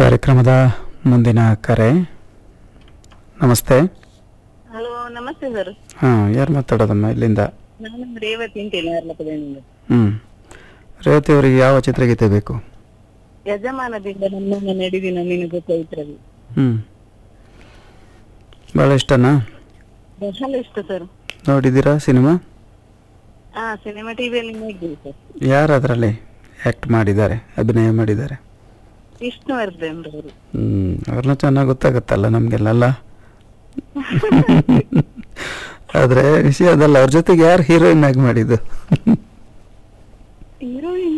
ಕಾರ್ಯಕ್ರಮದ ಮುಂದಿನ ಕರೆ ನಮಸ್ತೆ ಹಲೋ ನಮಸ್ತೆ ಸರ್ ಹಾಂ ಯಾರು ಮಾತಾಡೋದಮ್ಮ ಇಲ್ಲಿಂದ ನಾನು ರೇವತಿ ಅಂತೇಳಿ ಅರ್ಲಪದಿಂದ ಹ್ಞೂ ರೇವತಿ ಅವರಿಗೆ ಯಾವ ಚಿತ್ರಗೀತೆ ಬೇಕು ಯಜಮಾನದಿಂದ ನಮ್ಮ ನಡಿದಿನ ನಿನಗೆ ಚೈತ್ರವಿ ಹ್ಞೂ ಭಾಳ ಇಷ್ಟನಾ ಬಹಳ ಇಷ್ಟ ಸರ್ ನೋಡಿದ್ದೀರಾ ಸಿನಿಮಾ ಹಾ ಸಿನಿಮಾ ಟಿವಿಯಲ್ಲಿ ನೋಡಿದ್ವಿ ಸರ್ ಯಾರು ಅದರಲ್ಲಿ ಆ್ಯಕ್ಟ್ ಮಾಡಿದ್ದಾರೆ ಅಭಿನಯ ಮಾಡಿದ್ದಾರೆ ವಿಷ್ಣುವರ್ಧನ್ ಅವರು ಹ್ಞೂ ಅವ್ರನ್ನ ಚೆನ್ನಾಗಿ ಗೊತ್ತಾಗುತ್ತಲ್ಲ ನಮಗೆಲ್ಲ ಆದರೆ ವಿಷಯ ಅದಲ್ಲ ಅವ್ರ ಜೊತೆಗೆ ಯಾರು ಹೀರೋಯಿನ್ ಆಗಿ ಮಾಡಿದ್ದು ಹೀರೋಯಿನ್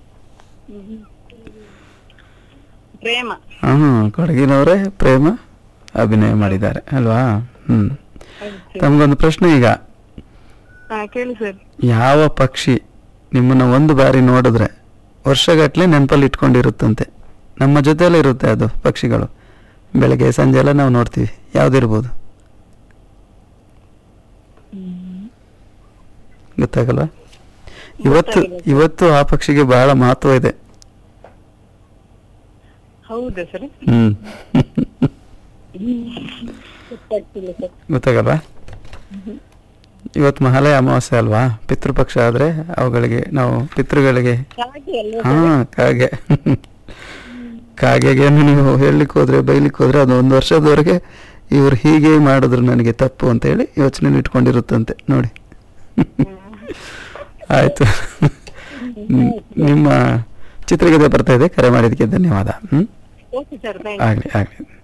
ಪ್ರೇಮ ಹಾಂ ಕೊಡಗಿನವರೇ ಪ್ರೇಮ ಅಭಿನಯ ಮಾಡಿದ್ದಾರೆ ಅಲ್ವಾ ಹ್ಞೂ ತಮಗೊಂದು ಪ್ರಶ್ನೆ ಈಗ ಹಾ ಕೇಳಿ ಸರ್ ಯಾವ ಪಕ್ಷಿ ನಿಮ್ಮನ್ನ ಒಂದು ಬಾರಿ ನೋಡಿದ್ರೆ ವರ್ಷಗಟ್ಟಲೆ ನೆನಪಲ್ಲಿ ಇಟ್ಕೊಂಡಿರುತ್ತಂತೆ ನಮ್ಮ ಜೊತೆಯಲ್ಲೇ ಇರುತ್ತೆ ಅದು ಪಕ್ಷಿಗಳು ಬೆಳಗ್ಗೆ ಸಂಜೆ ಎಲ್ಲ ನಾವು ನೋಡ್ತೀವಿ ಯಾವ್ದಿರ್ಬೋದು ಗೊತ್ತಾಗಲ್ಲ ಇವತ್ತು ಇವತ್ತು ಆ ಪಕ್ಷಿಗೆ ಬಹಳ ಮಹತ್ವ ಇದೆ ಹೌದಾ ಸರ್ ಹ್ಮ್ ಗೊತ್ತಾಗ್ತಿಲ್ಲ ಸರ್ ಗೊತ್ತಾಗಲ್ವಾ ಇವತ್ತು ಮಹಾಲಯ ಅಮಾವಾಸ್ಯೆ ಅಲ್ವಾ ಪಿತೃಪಕ್ಷ ಆದ್ರೆ ಅವುಗಳಿಗೆ ನಾವು ಪಿತೃಗಳಿಗೆ ಹಾಗೆ ಅಲ್ವಾ ಹಾ ಕಾಗೆ ಕಾಗೆಗೆ ನೀವು ಹೇಳಲಿಕ್ಕೆ ಹೋದ್ರೆ ಬೈಲಿಕ್ಕೆ ಹೋದ್ರೆ ಅದು ಒಂದು ವರ್ಷದವರೆಗೆ ಇವ್ರು ಹೀಗೆ ಮಾಡಿದ್ರು ನನಗೆ ತಪ್ಪು ಅಂತ ಹೇಳಿ ಯೋಚನೆ ಇಟ್ಕೊಂಡಿರುತ್ತಂತೆ ನೋಡಿ ಆಯ್ತು ಹ್ಮ್. ನಿಮ್ಮ ಚಿತ್ರಗೀತೆ ಬರ್ತಾ ಇದೆ ಕರೆ ಮಾಡಿದ್ದಕ್ಕೆ ಧನ್ಯವಾದ ಹ್ಮ್ ಓಕೆ ಸರ್ ಥ್ಯಾಂಕ್ ಆಗ್ಲಿ ಆಗ್ಲಿ